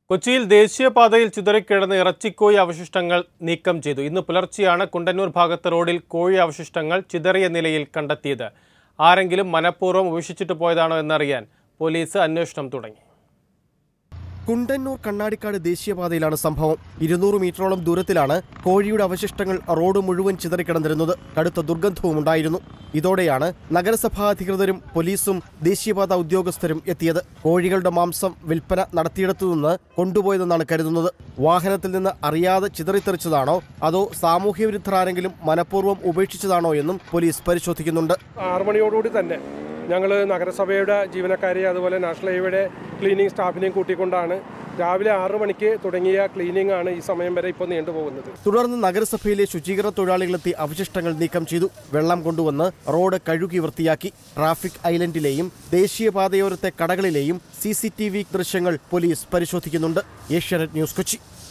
കൊച്ചിയിൽ ദേശീയപാതയിൽ ചിതറിക്കിടന്ന ഇറച്ചിക്കോഴി അവശിഷ്ടങ്ങൾ നീക്കം ചെയ്തു ഇന്ന് പുലർച്ചെയാണ് കുണ്ടന്നൂർ ഭാഗത്ത് റോഡിൽ കോഴി അവശിഷ്ടങ്ങൾ ചിതറിയ നിലയിൽ കണ്ടെത്തിയത് ആരെങ്കിലും മനഃപൂർവ്വം ഉപേക്ഷിച്ചിട്ട് പോയതാണോ എന്നറിയാൻ പോലീസ് അന്വേഷണം തുടങ്ങി കുണ്ടന്നൂർ കണ്ണാടിക്കാട് ദേശീയപാതയിലാണ് സംഭവം ഇരുന്നൂറ് മീറ്ററോളം ദൂരത്തിലാണ് കോഴിയുടെ അവശിഷ്ടങ്ങൾ റോഡ് മുഴുവൻ ചിതറിക്കിടന്നിരുന്നത് കടുത്ത ദുർഗന്ധവും ഉണ്ടായിരുന്നു ഇതോടെയാണ് നഗരസഭാ അധികൃതരും പോലീസും ദേശീയപാത ഉദ്യോഗസ്ഥരും എത്തിയത് കോഴികളുടെ മാംസം വിൽപ്പന നടത്തിയിടത്തുനിന്ന് കൊണ്ടുപോയതെന്നാണ് കരുതുന്നത് വാഹനത്തിൽ നിന്ന് അറിയാതെ ചിതറിത്തെറിച്ചതാണോ അതോ സാമൂഹ്യ വിരുദ്ധർ ആരെങ്കിലും മനഃപൂർവ്വം ഉപേക്ഷിച്ചതാണോ എന്നും പോലീസ് പരിശോധിക്കുന്നുണ്ട് ആറ് മണിയോടുകൂടി തന്നെ ഞങ്ങൾ നഗരസഭയുടെ ജീവനക്കാരെ അതുപോലെ നാഷണൽ ഹൈവേയുടെ ക്ലീനിങ് സ്റ്റാഫിനെയും കൂട്ടിക്കൊണ്ടാണ് രാവിലെ ആറ് മണിക്ക് തുടങ്ങിയ ക്ലീനിങ് ആണ് ഈ സമയം വരെ ഇപ്പോൾ നീണ്ടുപോകുന്നത് തുടർന്ന് നഗരസഭയിലെ ശുചീകരണ തൊഴിലാളികളെത്തി അവശിഷ്ടങ്ങൾ നീക്കം ചെയ്തു വെള്ളം കൊണ്ടുവന്ന് റോഡ് കഴുകി വൃത്തിയാക്കി ട്രാഫിക് ഐലൻഡിലെയും ദേശീയപാതയോരത്തെ കടകളിലെയും സി ദൃശ്യങ്ങൾ പോലീസ് പരിശോധിക്കുന്നുണ്ട് ഏഷ്യാനെറ്റ് ന്യൂസ് കൊച്ചി